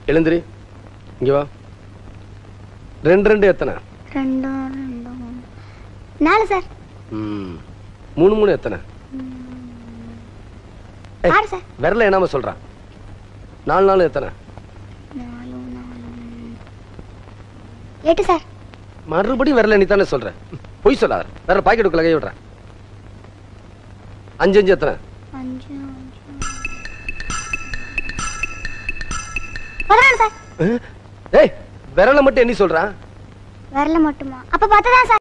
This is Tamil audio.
எழுந்திரி இங்க வா ரெண்டு ரெண்டு எத்தனை ரெண்டு ரெண்டு நாலு சார் ம் மூணு மூணு எத்தனை ஏய், ஆறு சார் விரல என்னாம சொல்றான் நாலு நாலு எத்தனை நாலு நாலு எட்டு சார் மறுபடியும் விரல நீ தானே சொல்ற பொய் சொல்லாத வேற பாக்கெட்டுக்குள்ள கை விடுறேன் அஞ்சு அஞ்சு எத்தனை அஞ்சு அஞ்சு பதினாலு சார் ஏய் விரல மட்டும் என்ன சொல்றான் வரல மட்டுமா அப்ப பத்து தான் சார்